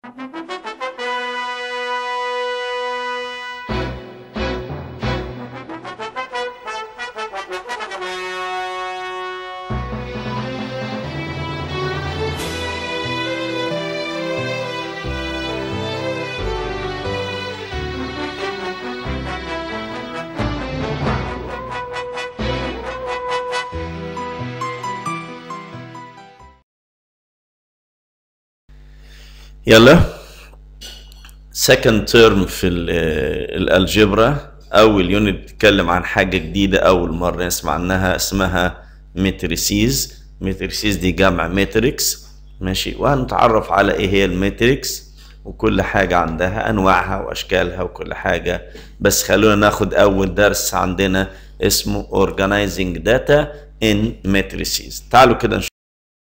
يلا second term في الالجبرا اول يونت بتتكلم عن حاجه جديده اول مره نسمع عنها اسمها ماتريسيز ماتريسيز دي جمع ماتريكس ماشي وهنتعرف على ايه هي الماتريكس وكل حاجة عندها أنواعها وأشكالها وكل حاجة بس خلونا ناخد أول درس عندنا اسمه Organizing Data in Matrices تعالوا كده نشوف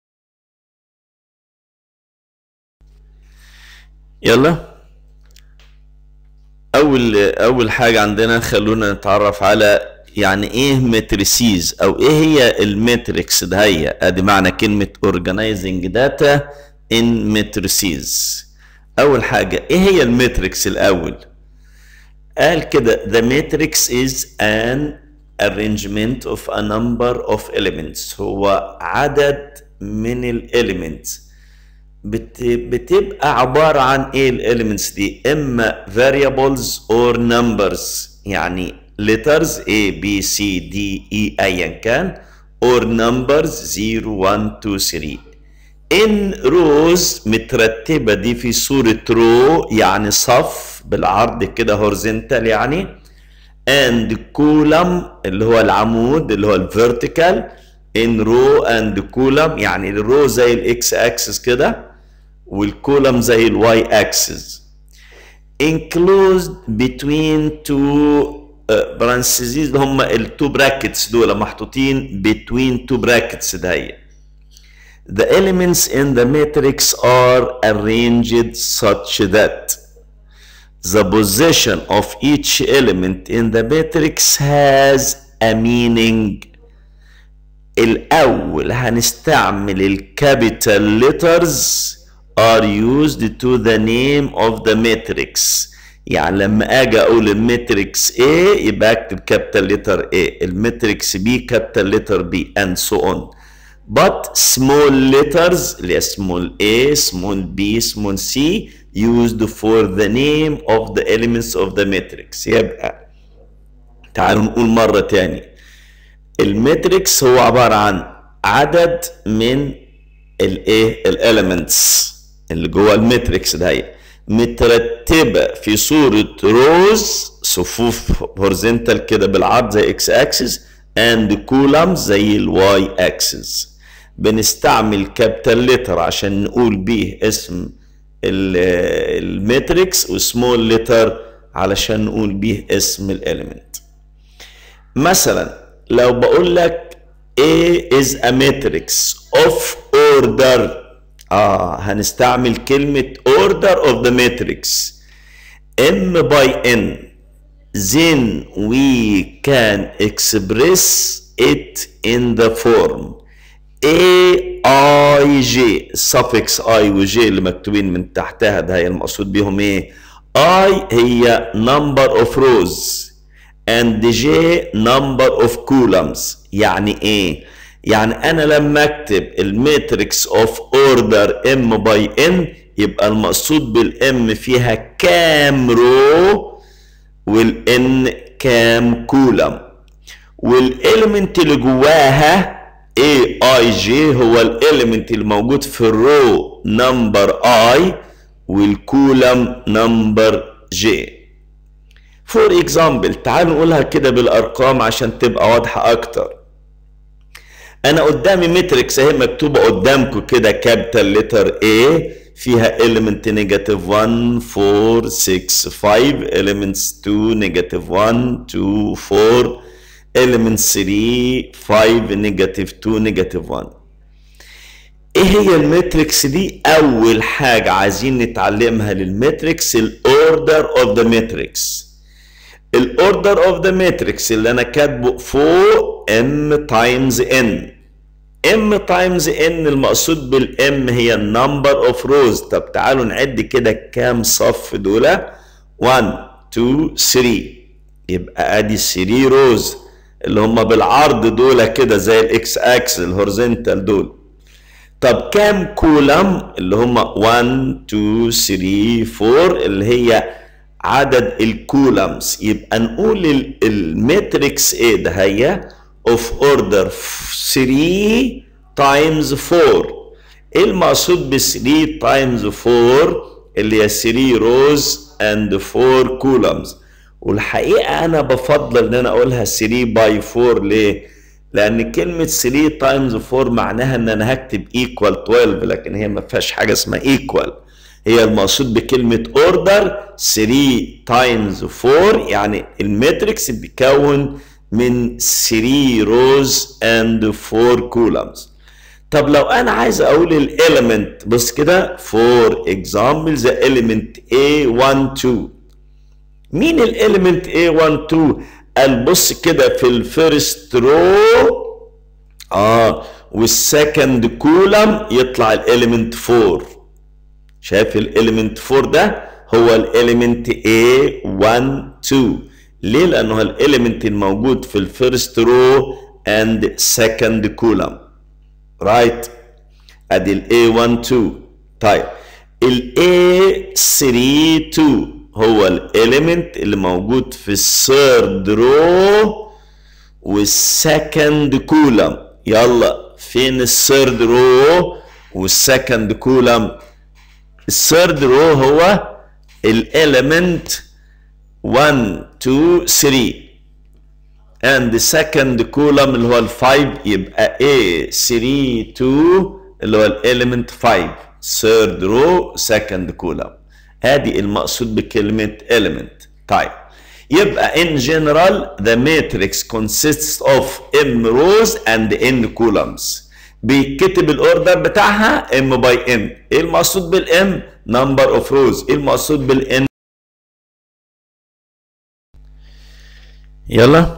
يلا اول اول حاجه عندنا خلونا نتعرف على يعني ايه ماتريسيز او ايه هي الماتريكس ده هي ادي معنى كلمه organizing data in matrices اول حاجه ايه هي الماتريكس الاول قال كده the matrix is an arrangement of a number of elements هو عدد من الاليمنتس بت... بتبقى عبارة عن ايه الاليمنتس دي اما variables or numbers يعني letters A B C D E ايا كان or numbers 0 1 2 3 in rows مترتبة دي في صورة رو يعني صف بالعرض كده horizontal يعني and column اللي هو العمود اللي هو الفيرتيكال in row and column يعني الرو زي الاكس اكسس كده والكولم زي الواي اكسس enclosed between two برانسيزيز اللي هم التو براكتس دول محطوطين between two brackets ده The elements in the matrix are arranged such that the position of each element in the matrix has a meaning الأول هنستعمل الكابيتال ليترز are used to the name of the matrix يعني لما اجي اقول الماتريكس A يبقى اكتب كابيتال ليتر A الماتريكس B كابيتال ليتر B and so on but small letters اللي هي small a small b small c used for the name of the elements of the matrix يبقى تعالوا نقول مرة تاني الماتريكس هو عبارة عن عدد من الايه الاليمنتس اللي جوه الماتريكس ده مترتبة في صورة روز صفوف هورزنتال كده بالعرض زي اكس اكسس اند كولمز زي الواي اكسس بنستعمل كابيتال لتر عشان نقول بيه اسم الماتريكس وسمول لتر علشان نقول بيه اسم الاليمنت مثلا لو بقول لك A is a matrix of order اه هنستعمل كلمة order of the matrix M by N then we can express it in the form A I J suffix I و J اللي مكتوبين من تحتها ده هي المقصود بيهم ايه I هي number of rows and J number of columns يعني ايه يعني انا لما اكتب الماتريكس اوف اوردر ام باي ان يبقى المقصود بالام فيها كام رو والان كام كولم والاليمنت اللي جواها اي اي جي هو الاليمنت اللي موجود في الرو نمبر اي والكولم نمبر جي فور اكزامبل تعالوا نقولها كده بالارقام عشان تبقى واضحه اكتر انا قدامي ماتريكس اهي مكتوبه قدامكم كده كابيتال لتر A فيها element negative 1 4 6 5 elements 2 negative 1 2 4 elements 3 5 negative 2 negative 1 ايه هي الماتريكس دي اول حاجه عايزين نتعلمها للماتريكس الاوردر اوف ذا ماتريكس الاوردر اوف ذا ماتريكس اللي انا كاتبه فوق m تايمز n ام تايمز ان المقصود بالام هي النمبر اوف روز طب تعالوا نعد كده كام صف دول 1 2 3 يبقى ادي 3 روز اللي هم بالعرض دول كده زي الاكس اكس الهورزنتال دول طب كام كولم اللي هم 1 2 3 4 اللي هي عدد الكولمز يبقى نقول الماتريكس ايه ده هي of order 3 times 4 ايه المقصود ب 3 times 4 اللي هي 3 روز and 4 كولمز والحقيقه انا بفضل ان انا اقولها 3 باي 4 ليه؟ لان كلمه 3 تايمز 4 معناها ان انا هكتب ايكوال 12 لكن هي ما فيهاش حاجه اسمها ايكوال هي المقصود بكلمه اوردر 3 تايمز 4 يعني الماتريكس بيكون من 3 روز اند 4 كولمز طب لو انا عايز اقول الاليمنت بص كده فور اكزامبل ذا اليمنت A12 مين الاليمنت A12 قال بص كده في الفيرست رو اه والسكند كولم يطلع الاليمنت 4 شايف الاليمنت 4 ده هو الاليمنت A12 ليه لانه الاليمنت الموجود في الفيرست رو اند سكند كولم رايت ادي ال A12 طيب ال A32 هو الاليمنت اللي موجود في الثيرد رو والسكند كولم يلا فين الثيرد رو والسكند كولم الثيرد رو هو الاليمنت 1 2 3 and the second column اللي هو ال 5 يبقى A 3 2 اللي هو الاليمنت 5 third row second column ادي المقصود بكلمة element طيب يبقى in general the matrix consists of m rows and n columns بيتكتب الاوردر بتاعها m by n ايه المقصود بالm number of rows ايه المقصود بالn يلا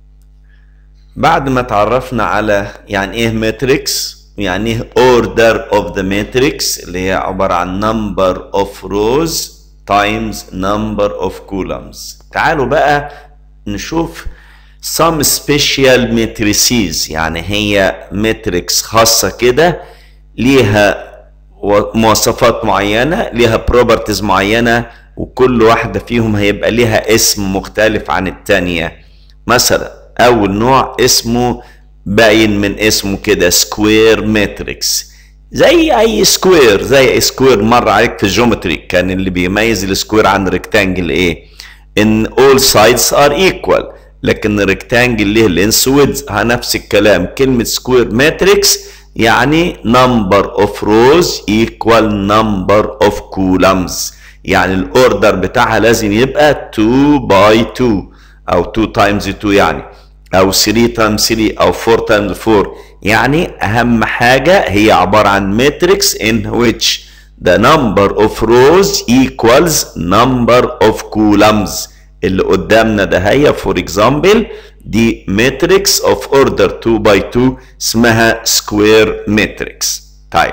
بعد ما تعرفنا على يعني ايه ماتريكس يعني ايه order of the matrix اللي هي عبارة عن number of rows times number of columns تعالوا بقى نشوف some special matrices يعني هي matrix خاصة كده ليها مواصفات معينة ليها properties معينة وكل واحدة فيهم هيبقى ليها اسم مختلف عن التانية مثلا أول نوع اسمه باين من اسمه كده سكوير ماتريكس زي اي سكوير زي اي سكوير مر عليك في الجيومتري كان اللي بيميز السكوير عن الريكتانجل ايه ان all sides are equal لكن الريكتانجل ليه لينس ويدز نفس الكلام كلمة سكوير ماتريكس يعني number of rows equal number of columns يعني الاوردر بتاعها لازم يبقى 2 باي 2 او 2 تايمز 2 يعني او 3 تايمز 3 او 4 تايمز 4 يعني اهم حاجه هي عباره عن ماتريكس in which the number of rows equals number of columns اللي قدامنا ده هي فور اكزامبل دي ماتريكس اوف اوردر 2 باي 2 اسمها سكوير ماتريكس طيب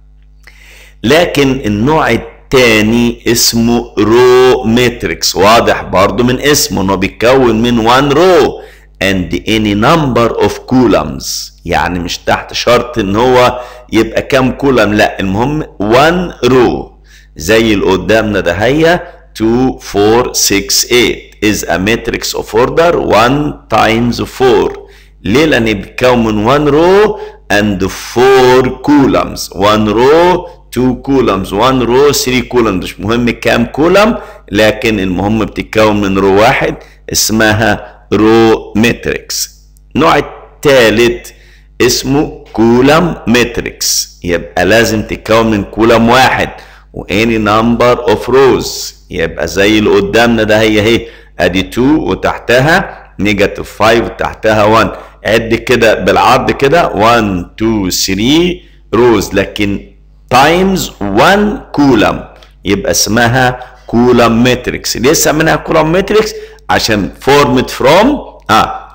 لكن النوع الثاني اسمه رو ماتريكس واضح برضو من اسمه انه بيتكون من 1 رو and any number of columns يعني مش تحت شرط ان هو يبقى كام كولم لا المهم 1 رو زي اللي قدامنا ده هي 2 4 6 8 is a matrix of order 1 times 4 ليه لان بيتكون من 1 رو and 4 columns 1 رو 2 columns 1 رو 3 columns مش مهم كام كولم لكن المهم بتتكون من رو واحد اسمها رو ماتريكس النوع الثالث اسمه كولم ماتريكس يبقى لازم تتكون من كولم واحد واني نمبر اوف روز يبقى زي اللي قدامنا ده هي اهي ادي 2 وتحتها نيجاتيف 5 تحتها 1 عد كده بالعرض كده 1 2 3 روز لكن تايمز 1 كولم يبقى اسمها كولم ماتريكس ليه سميناها كولم ماتريكس عشان فورمت فروم اه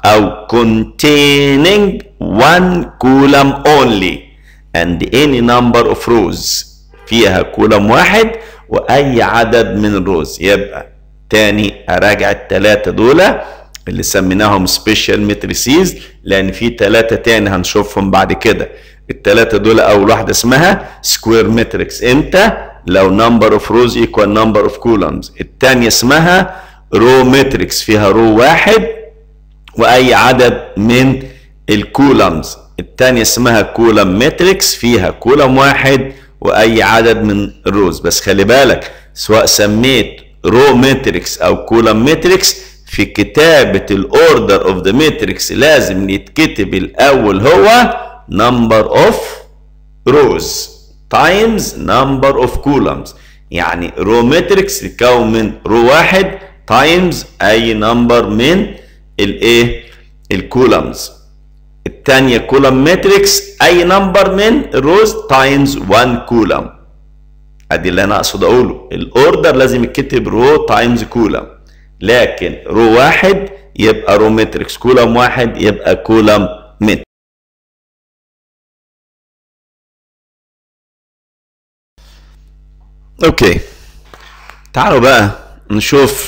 أو containing one column only and any number of rows فيها كولم واحد وأي عدد من الروز يبقى تاني أراجع التلاتة دول اللي سميناهم سبيشال ماتريسيز لأن في تلاتة تاني هنشوفهم بعد كده التلاتة دول أول واحدة اسمها سكوير ماتريكس امتى؟ لو نمبر اوف روز ايكوال نمبر اوف كولمز التانية اسمها رو ماتريكس فيها رو واحد واي عدد من الكولمز التانية اسمها كولم ماتريكس فيها كولم واحد واي عدد من الروز بس خلي بالك سواء سميت رو ماتريكس او كولم ماتريكس في كتابة الاوردر اوف ذا ماتريكس لازم يتكتب الاول هو number of rows times number of columns يعني رو ماتريكس يتكون من رو واحد تايمز اي نمبر من الايه الكولمز الثانيه كولم ماتريكس اي نمبر من الروز تايمز 1 كولم ادي اللي انا اقصد اقوله الاوردر لازم يتكتب رو تايمز كولم لكن رو واحد يبقى رو ماتريكس كولم واحد يبقى كولم ماتريكس اوكي تعالوا بقى نشوف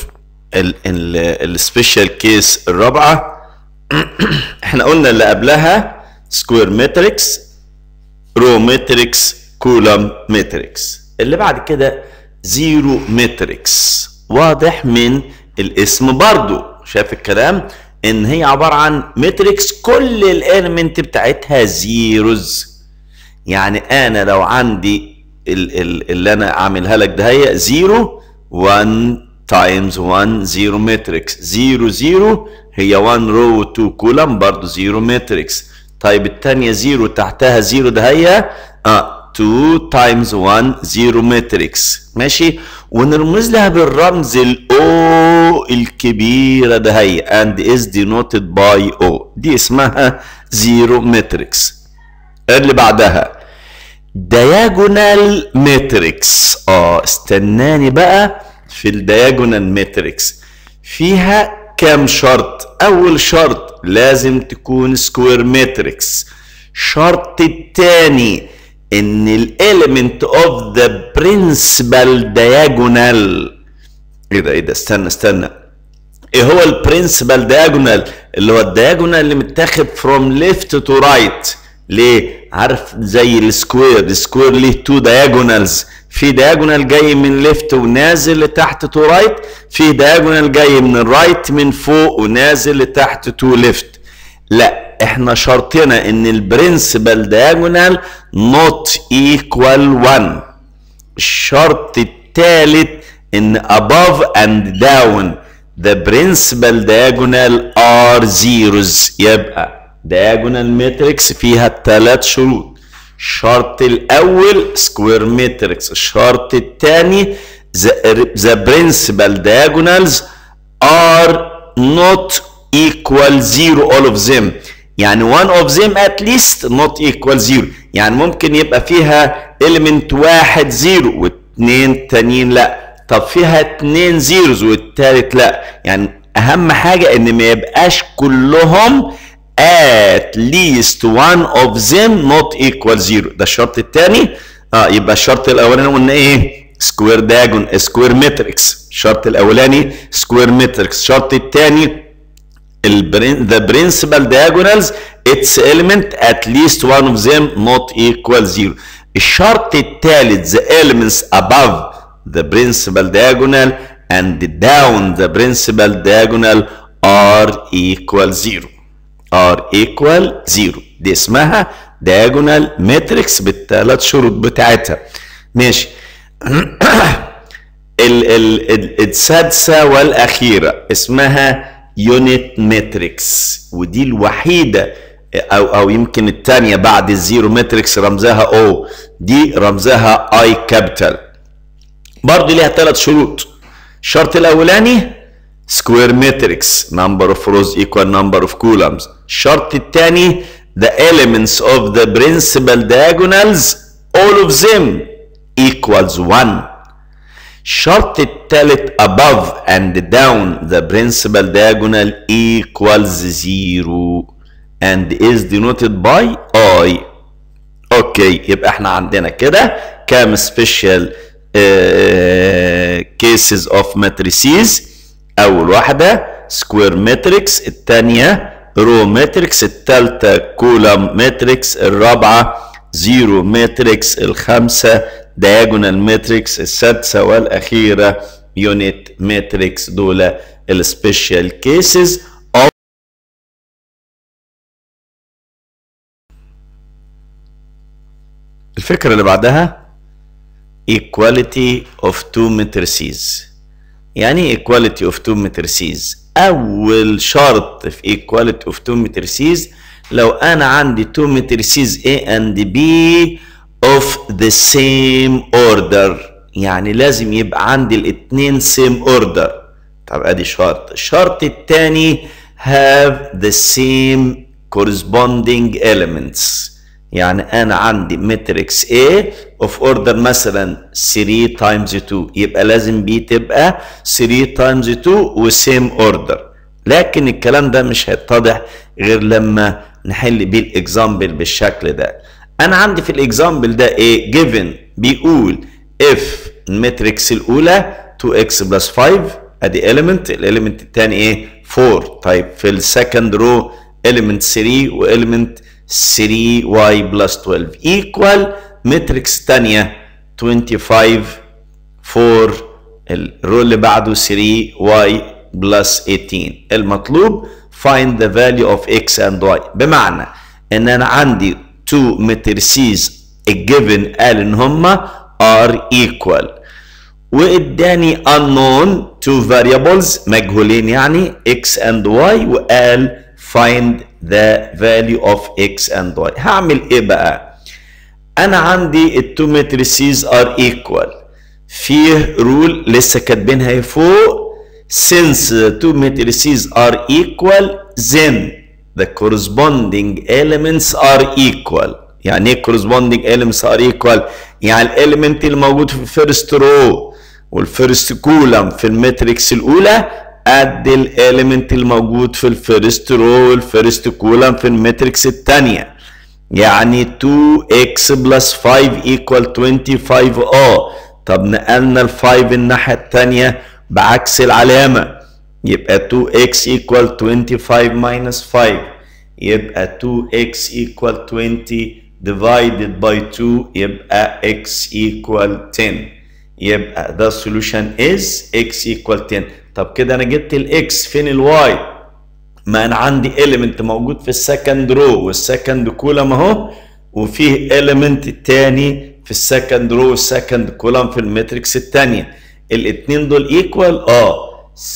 السبيشال كيس الرابعه احنا قلنا اللي قبلها سكوير ماتريكس رو ماتريكس كولم ماتريكس اللي بعد كده زيرو ماتريكس واضح من الاسم برضو شايف الكلام ان هي عباره عن ماتريكس كل الاليمنت بتاعتها زيروز يعني انا لو عندي ال ال اللي انا عاملها لك ده هي 0 1 تايمز 1 0 ماتريكس 0 0 هي 1 رو و 2 كولم برضه 0 ماتريكس طيب الثانيه 0 تحتها 0 ده هي اه 2 تايمز 1 0 ماتريكس ماشي ونرمز لها بالرمز الاو الكبيره ده هي and is denoted by o دي اسمها 0 ماتريكس اللي بعدها diagonal matrix اه استناني بقى في الدياجونال ماتريكس فيها كام شرط اول شرط لازم تكون سكوير ماتريكس الشرط الثاني ان الاليمنت اوف ذا برنسبل diagonal ايه ده ايه ده استنى استنى ايه هو البرنسبل diagonal اللي هو الدياجونال اللي متاخد فروم ليفت تو رايت ليه عارف زي السكوير السكوير ليه تو دايجونالز في دايجونال جاي من ليفت ونازل لتحت تو رايت في دايجونال جاي من الرايت من فوق ونازل لتحت تو ليفت لا احنا شرطنا ان البرنسبل دايجونال نوت ايكوال 1 الشرط الثالث ان above and down the principal diagonal are zeros يبقى diagonal matrix فيها ثلاث شروط الشرط الاول سكوير ماتريكس الشرط الثاني the principal diagonals are not equal zero all of them يعني one of them at least not equal zero يعني ممكن يبقى فيها element واحد زيرو واثنين تانيين لا طب فيها اتنين زيروز والتالت لا يعني اهم حاجة ان ما يبقاش كلهم at least one of them not equal zero ده الشرط الثاني اه يبقى الشرط الاولاني قلنا ايه سكوير داجون سكوير ماتريكس الشرط الاولاني سكوير ماتريكس الشرط الثاني the principal diagonals its element at least one of them not equal zero الشرط الثالث the elements above the principal diagonal and down the principal diagonal are equal zero are equal zero دي اسمها diagonal matrix بالثلاث شروط بتاعتها ماشي ال ال السادسة والأخيرة اسمها يونت ماتريكس ودي الوحيدة أو أو يمكن الثانية بعد الزيرو ماتريكس رمزها أو دي رمزها اي كابيتال برضه ليها ثلاث شروط الشرط الأولاني سكوير ماتريكس number of rows equal number of columns الشرط الثاني the elements of the principal diagonals all of them equals 1 الشرط الثالث above and down the principal diagonal equals zero and is denoted by I اوكي يبقى احنا عندنا كده كام سبيشال كيسز اوف matrices اول واحده سكوير ماتريكس الثانيه رو ماتريكس الثالثه كولم ماتريكس الرابعه زيرو ماتريكس الخامسه diagonal ماتريكس السادسه والاخيره يونت ماتريكس دول السبيشال كيسز الفكرة اللي بعدها equality of two matrices يعني equality of two matrices أول شرط في equality of two matrices لو أنا عندي two matrices A and B of the same order يعني لازم يبقى عندي الاتنين same order طب ادي شرط الشرط الثاني have the same corresponding elements يعني انا عندي ماتريكس A of order مثلا 3 times 2 يبقى لازم B تبقى 3 times 2 وسيم اوردر لكن الكلام ده مش هيتضح غير لما نحل بيه الاكزامبل بالشكل ده انا عندي في الاكزامبل ده ايه given بيقول if الماتريكس الاولى 2x بلس 5 ادي element الاليمنت الثاني ايه 4 طيب في السكند رو element 3 واليمنت 3y بلس 12 equal ماتريكس تانية 25 4 الرو اللي بعده 3y بلس 18 المطلوب find the value of x and y بمعنى ان انا عندي two matrices الجيفن قال ان هما are equal واداني unknown two variables مجهولين يعني x and y وقال find the value of x and y هعمل ايه بقى انا عندي التو matrices are equal فيه رول لسه كاتبينها فوق since the two matrices are equal then the corresponding elements are equal يعني ايه corresponding elements are equal يعني الاليمنت الموجود في الفيرست رو والفيرست كولم في الماتريكس الاولى قد الاليمنت الموجود في الفيرست رو والفيرست كولم في الماتريكس الثانيه يعني 2x بلس 5 equal 25 اه طب نقلنا ال 5 الناحيه الثانيه بعكس العلامه يبقى 2x equal 25 minus 5 يبقى 2x equal 20 divided by 2 يبقى x equal 10 يبقى the solution is x equal 10 طب كده انا جبت الاكس فين الواي ما انا عندي element موجود في السكند رو والسكند كولم اهو وفيه element تاني في السكند رو والسكند كولم في الماتريكس الثانيه الاثنين دول ايكوال اه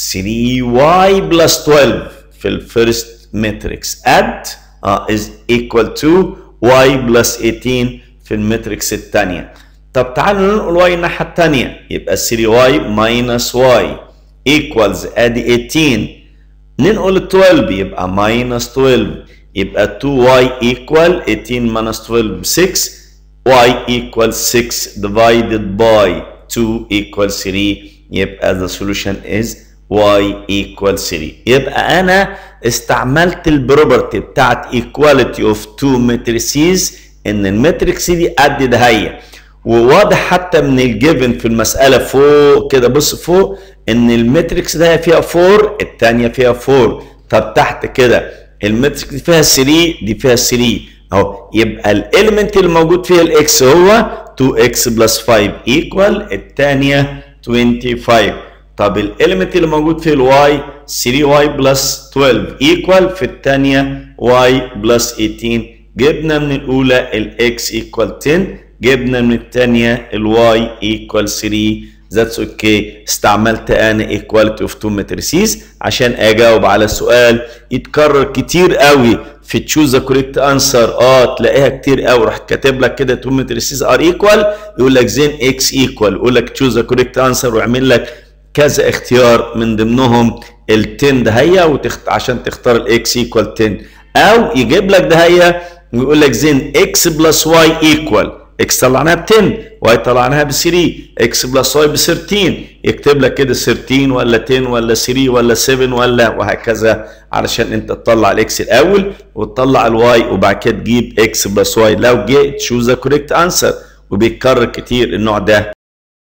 3y بلس 12 في الفيرست ماتريكس اد اه is equal to y بلس 18 في الماتريكس الثانيه طب تعالوا ننقل y الناحيه الثانيه يبقى 3y minus y equals ادي 18 ننقل ال 12 يبقى minus 12 يبقى 2y equal 18 minus 12 6 y equals 6 divided by 2 equals 3 يبقى the solution is y equals 3 يبقى انا استعملت البروبرتي بتاعت equality of two matrices ان الماتريكس دي قد ده هي وواضح حتى من الجيفن في المساله فوق كده بص فوق ان الماتريكس ده فيها 4 الثانيه فيها 4 طب تحت كده الماتريكس دي فيها 3 دي فيها 3 اهو يبقى الاليمنت اللي موجود فيها الاكس هو 2x بلس 5 ايكوال الثانيه 25 طب الاليمنت اللي موجود فيه الواي 3y بلس 12 ايكوال في الثانيه y بلس 18 جبنا من الاولى الاكس ايكوال 10 جبنا من الثانيه الواي ايكوال 3 ذاتس اوكي استعملت انا ايكواليتي اوف تو ماتريسيز عشان اجاوب على سؤال يتكرر كتير قوي في تشوز ذا كوريكت انسر اه تلاقيها كتير قوي راح كاتب لك كده تو ماتريسيز ار ايكوال يقول لك زين اكس ايكوال يقول لك تشوز ذا كوريكت انسر ويعمل لك كذا اختيار من ضمنهم ال 10 دهية وتخت... عشان تختار الاكس ايكوال 10 او يجيب لك دهية ويقول لك زين اكس بلس واي ايكوال اكس طلعناها ب 10 واي طلعناها ب 3 اكس بلس واي ب 13 يكتب لك كده 13 ولا 10 ولا 3 ولا 7 ولا وهكذا علشان انت تطلع الاكس الاول وتطلع الواي وبعد كده تجيب اكس بلس واي لو جه تشوز ذا كوريكت انسر وبيتكرر كتير النوع ده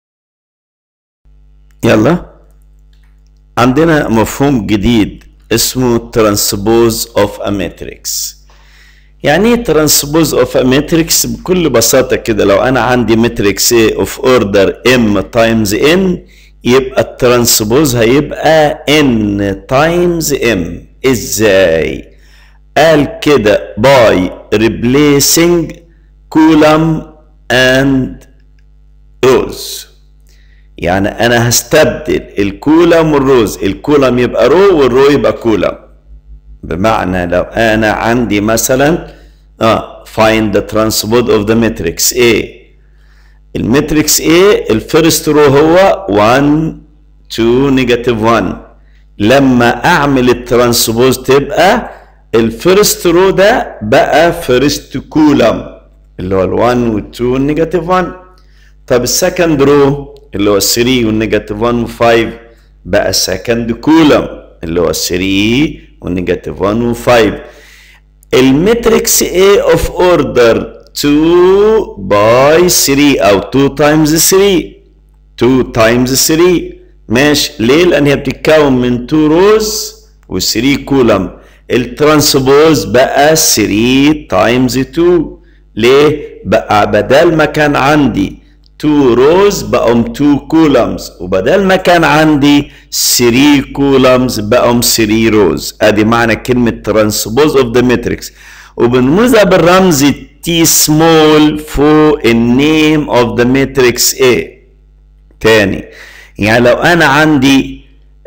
يلا عندنا مفهوم جديد اسمه transpose of a matrix يعني ايه transpose of a matrix بكل بساطة كده لو انا عندي matrix A of order M times N يبقى الترانسبوز هيبقى N times M ازاي قال كده by replacing column and rows يعني انا هستبدل الكولم والروز الكولم يبقى رو والرو يبقى كولم بمعنى لو انا عندي مثلا اه find the transpose of the matrix A الماتريكس A الفيرست رو هو 1 2 نيجاتيف 1 لما اعمل الترانسبوز تبقى الفيرست رو ده بقى فيرست كولم اللي هو ال1 وال2 والنيجاتيف 1 طب السكند رو اللي هو 3 والنيجاتيف 1 و5 بقى سكند كولم اللي هو 3 والنيجاتيف 1 و5 الماتريكس A of order 2 by 3 او 2 times 3 2 times 3 ماشي ليه لان هي بتتكون من 2 روز و3 كولم الترانسبوز بقى 3 times 2 ليه بقى بدل ما كان عندي 2 روز بقوا 2 كولمز وبدل ما كان عندي 3 كولمز بقوا 3 روز ادي معنى كلمه ترانسبوز اوف ذا ماتريكس وبنرمزها بالرمز تي سمول فوق النيم اوف ذا ماتريكس A تاني يعني لو انا عندي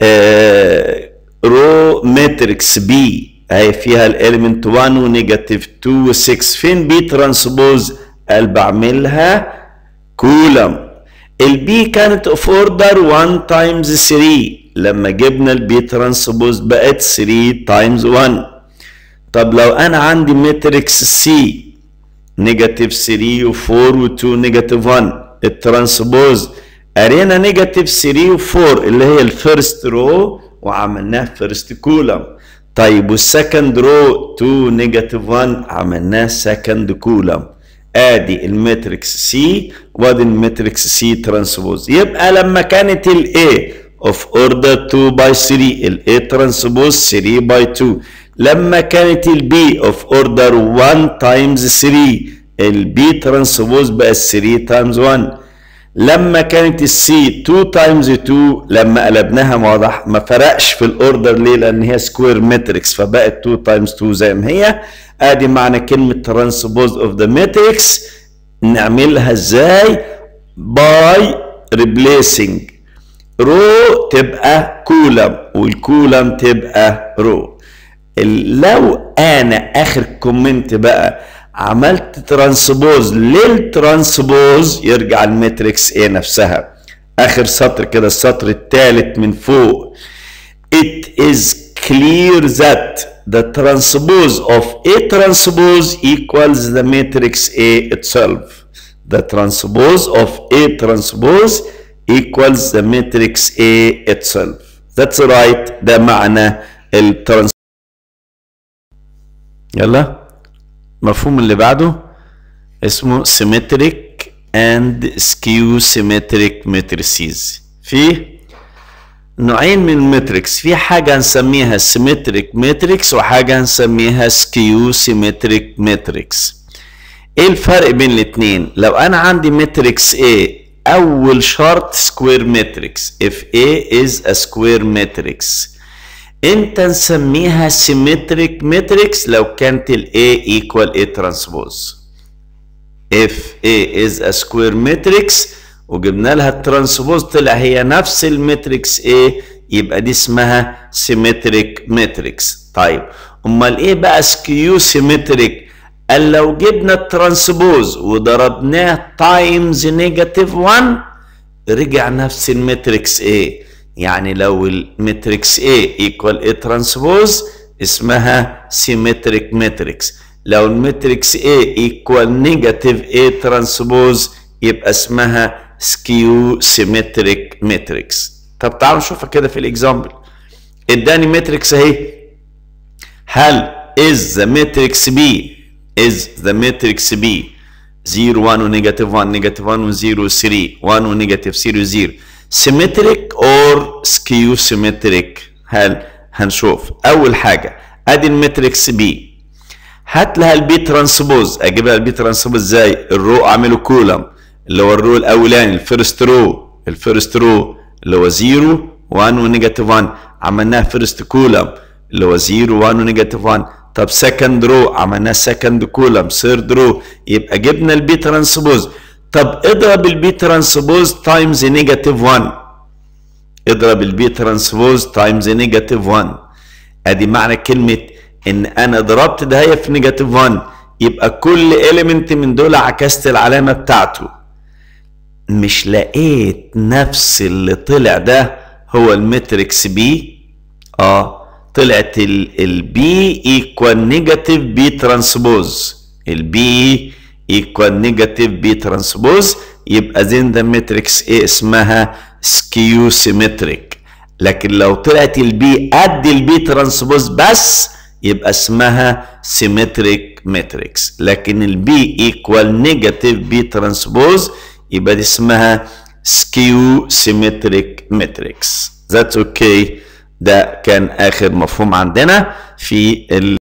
رو ماتريكس بي اهي فيها الاليمنت 1 ونيجاتيف 2 و6 فين بي ترانسبوز قال بعملها كولم البي كانت اوف اوردر 1 تايمز 3 لما جبنا البي ترانسبوز بقت 3 تايمز 1 طب لو انا عندي ماتريكس سي نيجاتيف 3 و4 و2 نيجاتيف 1 الترانسبوز قرينا نيجاتيف 3 و4 اللي هي الفيرست رو وعملناه فيرست كولم طيب والسكند رو 2 نيجاتيف 1 عملناه سكند كولم ادي الماتريكس سي وادي الماتريكس سي ترانسبوز يبقى لما كانت الاي اوف اوردر 2 باي 3 الاي ترانسبوز 3 باي 2 لما كانت البي اوف اوردر 1 تايمز 3 البي ترانسبوز بقى 3 تايمز 1 لما كانت السي 2 تايمز 2 لما قلبناها واضح ما فرقش في الاوردر ليه لان هي سكوير ماتريكس فبقت 2 تايمز 2 زي ما هي ادي معنى كلمه ترانسبوز اوف ذا ماتريكس نعملها ازاي باي ريبليسنج رو تبقى كولم والكولم تبقى رو لو انا اخر كومنت بقى عملت ترانسبوز للترانسبوز يرجع الماتريكس ايه نفسها اخر سطر كده السطر الثالث من فوق it is clear that the transpose of A transpose equals the matrix A itself the transpose of A transpose equals the matrix A itself that's right ده معنى الترانس يلا المفهوم اللي بعده اسمه symmetric and skew symmetric matrices في نوعين من الماتريكس في حاجة هنسميها symmetric matrix وحاجة هنسميها skew symmetric matrix ايه الفرق بين الاتنين لو انا عندي ماتريكس A اول شرط سكوير ماتريكس if A is a square matrix انت نسميها symmetric matrix لو كانت ال A equal A transpose if A is a square matrix وجبنا لها الترانسبوز طلع هي نفس الماتريكس A يبقى دي اسمها symmetric matrix طيب امال ايه بقى سكيو سيمتريك قال لو جبنا الترانسبوز وضربناه تايمز نيجاتيف 1 رجع نفس الماتريكس A يعني لو الماتريكس A equal A transpose اسمها symmetric matrix لو الماتريكس A ايكوال نيجاتيف A ترانسبوز يبقى اسمها سكيو سيمتريك ماتريكس طب تعالوا نشوفها كده في الاكزامبل اداني ماتريكس اهي هل is the matrix B is the matrix B 0 1 ونيجاتيف 1 نيجاتيف 1 و 0 3 1 ونيجاتيف 0 0 symmetric or skew symmetric هل هنشوف اول حاجه ادي الماتريكس بي هات لها البي ترانسبوز اجيبها البي ترانسبوز ازاي الرو اعمله كولم اللي هو الرو الاولاني الفيرست رو الفيرست رو اللي هو 0 1 ونيجاتيف 1 عملناها فيرست كولم اللي هو 0 1 ونيجاتيف 1 طب سكند رو عملناه سكند كولم ثيرد رو يبقى جبنا البي ترانسبوز طب اضرب البي ترانسبوز تايمز نيجاتيف 1 اضرب البي ترانسبوز تايمز نيجاتيف 1 ادي معنى كلمه ان انا ضربت ده هي في نيجاتيف 1 يبقى كل اليمنت من دول عكست العلامه بتاعته مش لقيت نفس اللي طلع ده هو الماتريكس بي اه طلعت البي ايكوال نيجاتيف بي ترانسبوز البي ايكوال نيجاتيف بي ترانسبوز يبقى زين ذا ماتريكس ايه اسمها سكيو سيمتريك لكن لو طلعت البي قد البي ترانسبوز بس يبقى اسمها سيمتريك ماتريكس لكن البي ايكوال نيجاتيف بي ترانسبوز يبقى دي اسمها سكيو سيمتريك ماتريكس ذاتس اوكي ده كان اخر مفهوم عندنا في ال